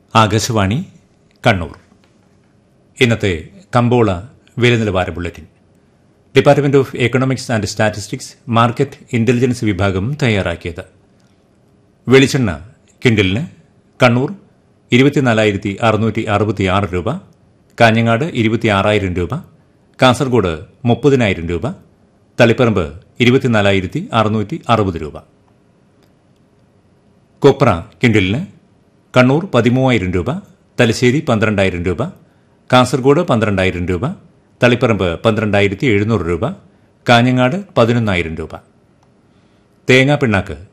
ആകാശവാണി കണ്ണൂർ ഇന്നത്തെ കമ്പോള വില നിലവാര bulletin department of economics and statistics market intelligence വിഭാഗം തയ്യാറാക്കിയത് വെളിച്ചെണ്ണ കിൻഡലിന് കണ്ണൂർ ഇരുപത്തിനാലായിരത്തി അറുന്നൂറ്റി അറുപത്തിയാറ് രൂപ കാഞ്ഞങ്ങാട് ഇരുപത്തിയാറായിരം രൂപ കാസർഗോഡ് മുപ്പതിനായിരം രൂപ തളിപ്പറമ്പ് ഇരുപത്തിനാലായിരത്തി അറുന്നൂറ്റി അറുപത് രൂപ കൊപ്ര കിൻഡലിന് കണ്ണൂർ പതിമൂവായിരം രൂപ തലശ്ശേരി പന്ത്രണ്ടായിരം രൂപ കാസർഗോഡ് പന്ത്രണ്ടായിരം രൂപ തളിപ്പറമ്പ് പന്ത്രണ്ടായിരത്തി എഴുന്നൂറ് രൂപ കാഞ്ഞങ്ങാട് പതിനൊന്നായിരം രൂപ തേങ്ങാ പിണ്ണാക്ക്